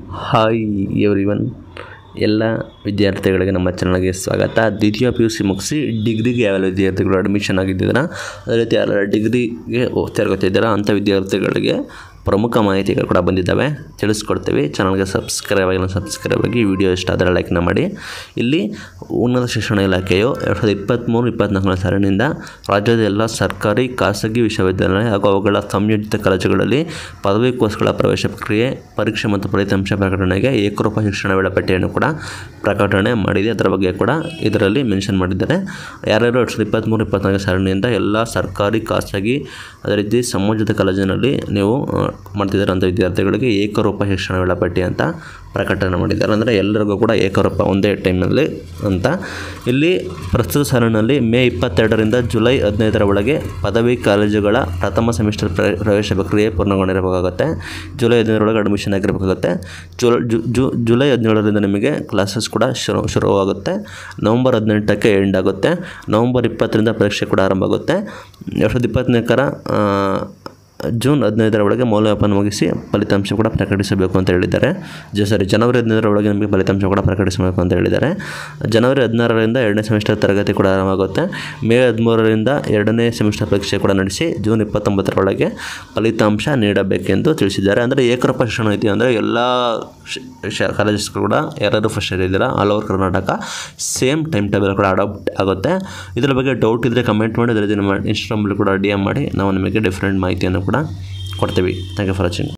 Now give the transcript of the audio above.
hi everyone ಎಲ್ಲ ವಿದ್ಯಾರ್ಥಿಗಳಿಗೆ ನಮ್ಮ ಚಾನಲ್ಗೆ ಸ್ವಾಗತ ದ್ವಿತೀಯ ಪಿ ಯು ಸಿ ಮುಗಿಸಿ ಡಿಗ್ರಿಗೆ ಯಾವೆಲ್ಲ ವಿದ್ಯಾರ್ಥಿಗಳು ಅಡ್ಮಿಷನ್ ಆಗಿದ್ದೀರಾ ಅದೇ ರೀತಿ ಯಾರೆಲ್ಲ ಡಿಗ್ರಿಗೆ ಓದ್ತಾ ಇರ್ಕೊತಿದ್ದೀರಾ ಅಂಥ ವಿದ್ಯಾರ್ಥಿಗಳಿಗೆ ಪ್ರಮುಖ ಮಾಹಿತಿಗಳು ಕೂಡ ಬಂದಿದ್ದಾವೆ ತಿಳಿಸ್ಕೊಡ್ತೀವಿ ಚಾನಲ್ಗೆ ಸಬ್ಸ್ಕ್ರೈಬ್ ಆಗಿಲ್ಲ ಸಬ್ಸ್ಕ್ರೈಬ್ ಆಗಿ ವಿಡಿಯೋ ಇಷ್ಟ ಆದರೆ ಲೈಕ್ನ ಮಾಡಿ ಇಲ್ಲಿ ಉನ್ನತ ಶಿಕ್ಷಣ ಇಲಾಖೆಯು ಎರಡು ಸಾವಿರದ ಇಪ್ಪತ್ತ್ಮೂರು ಇಪ್ಪತ್ತ್ನಾಲ್ಕನೇ ಸಾಲಿನಿಂದ ರಾಜ್ಯದ ಎಲ್ಲ ಸರ್ಕಾರಿ ಖಾಸಗಿ ವಿಶ್ವವಿದ್ಯಾಲಯ ಹಾಗೂ ಅವುಗಳ ಸಂಯೋಜಿತ ಕಾಲೇಜುಗಳಲ್ಲಿ ಪದವಿ ಕೋರ್ಸ್ಗಳ ಪ್ರವೇಶ ಪ್ರಕ್ರಿಯೆ ಪರೀಕ್ಷೆ ಮತ್ತು ಫಲಿತಾಂಶ ಪ್ರಕಟಣೆಗೆ ಏಕರೂಪ ಶಿಕ್ಷಣ ವೇಳಾಪಟ್ಟಿಯನ್ನು ಕೂಡ ಪ್ರಕಟಣೆ ಮಾಡಿದೆ ಅದರ ಬಗ್ಗೆ ಕೂಡ ಇದರಲ್ಲಿ ಮೆನ್ಷನ್ ಮಾಡಿದ್ದಾರೆ ಯಾರ್ಯಾರು ಎರಡು ಸಾವಿರದ ಇಪ್ಪತ್ತ್ಮೂರು ಇಪ್ಪತ್ತ್ನಾಲ್ಕು ಸಾಲಿನಿಂದ ಎಲ್ಲ ಸರ್ಕಾರಿ ಖಾಸಗಿ ಅದೇ ರೀತಿ ಸಂಯೋಜಿತ ಕಾಲೇಜಿನಲ್ಲಿ ನೀವು ಆ, ಮಾಡ್ತಿದ್ದಾರೆ ಅಂಥ ವಿದ್ಯಾರ್ಥಿಗಳಿಗೆ ಏಕರೂಪ ಶಿಕ್ಷಣ ವೇಳಾಪಟ್ಟಿ ಅಂತ ಪ್ರಕಟಣೆ ಮಾಡಿದ್ದಾರೆ ಅಂದರೆ ಎಲ್ಲರಿಗೂ ಕೂಡ ಏಕರೂಪ ಒಂದೇ ಟೈಮ್ನಲ್ಲಿ ಅಂತ ಇಲ್ಲಿ ಪ್ರಸ್ತುತ ಸಾಲಿನಲ್ಲಿ ಮೇ ಇಪ್ಪತ್ತೆರಡರಿಂದ ಜುಲೈ ಹದಿನೈದರ ಒಳಗೆ ಪದವಿ ಕಾಲೇಜುಗಳ ಪ್ರಥಮ ಸೆಮಿಸ್ಟರ್ ಪ್ರ ಪ್ರವೇಶ ಪ್ರಕ್ರಿಯೆ ಪೂರ್ಣಗೊಂಡಿರಬೇಕಾಗುತ್ತೆ ಜುಲೈ ಹದಿನೈದರೊಳಗೆ ಅಡ್ಮಿಷನ್ ಆಗಿರಬೇಕಾಗುತ್ತೆ ಜುಲೈ ಜು ಜು ಜುಲೈ ಹದಿನೇಳರಿಂದ ನಿಮಗೆ ಕ್ಲಾಸಸ್ ಕೂಡ ಶುರು ಶುರುವಾಗುತ್ತೆ ನವಂಬರ್ ಹದಿನೆಂಟಕ್ಕೆ ಎಂಡ್ ಆಗುತ್ತೆ ನವಂಬರ್ ಇಪ್ಪತ್ತರಿಂದ ಪರೀಕ್ಷೆ ಕೂಡ ಆರಂಭ ಆಗುತ್ತೆ ಎರಡು ಸಾವಿರದ ಇಪ್ಪತ್ತ್ನಾಲ್ಕರ ಜೂನ್ ಹದಿನೈದರ ಒಳಗೆ ಮೌಲ್ಯಮಾಪನ ಮುಗಿಸಿ ಫಲಿತಾಂಶ ಕೂಡ ಪ್ರಕಟಿಸಬೇಕು ಅಂತ ಹೇಳಿದ್ದಾರೆ ಜ ಸಾರಿ ಜನವರಿ ಹದಿನೈದರ ಒಳಗೆ ನಿಮಗೆ ಫಲಿತಾಂಶ ಕೂಡ ಪ್ರಕಟಿಸಬೇಕು ಅಂತ ಹೇಳಿದ್ದಾರೆ ಜನವರಿ ಹದಿನಾರರಿಂದ ಎರಡನೇ ಸೆಮಿಸ್ಟರ್ ತರಗತಿ ಕೂಡ ಆರಂಭವಾಗುತ್ತೆ ಮೇ ಹದಿಮೂರರಿಂದ ಎರಡನೇ ಸೆಮಿಸ್ಟರ್ ಪರೀಕ್ಷೆ ಕೂಡ ನಡೆಸಿ ಜೂನ್ ಇಪ್ಪತ್ತೊಂಬತ್ತರ ಒಳಗೆ ಫಲಿತಾಂಶ ನೀಡಬೇಕೆಂದು ತಿಳಿಸಿದ್ದಾರೆ ಅಂದರೆ ಏಕರೂಪ ಶಿಕ್ಷಣ ನೀತಿ ಅಂದರೆ ಎಲ್ಲ ಕಾಲೇಜಸ್ ಕೂಡ ಯಾರಾದರೂ ಫಸ್ಟ್ ಇಯರ್ ಇದ್ದೀರಾ all over Karnataka same time table ಕೂಡ ಅಡಾಪ್ಟ್ ಆಗುತ್ತೆ ಇದರ ಬಗ್ಗೆ ಡೌಟ್ ಇದ್ದರೆ ಕಮೆಂಟ್ ಮಾಡಿ ಅದೇ ರೀತಿ ನಮ್ಮ ಇನ್ಸ್ಟಾಗ್ರಾಮಲ್ಲಿ ಕೂಡ ಡಿ ಎಮ್ ಮಾಡಿ ನಾವು ನಿಮಗೆ ಡಿಫ್ರೆಂಟ್ ಮಾಹಿತಿಯನ್ನು ಕೂಡ ಕೊಡ್ತೀವಿ ಥ್ಯಾಂಕ್ ಯು ಫಾರ್ ವಾಚಿಂಗ್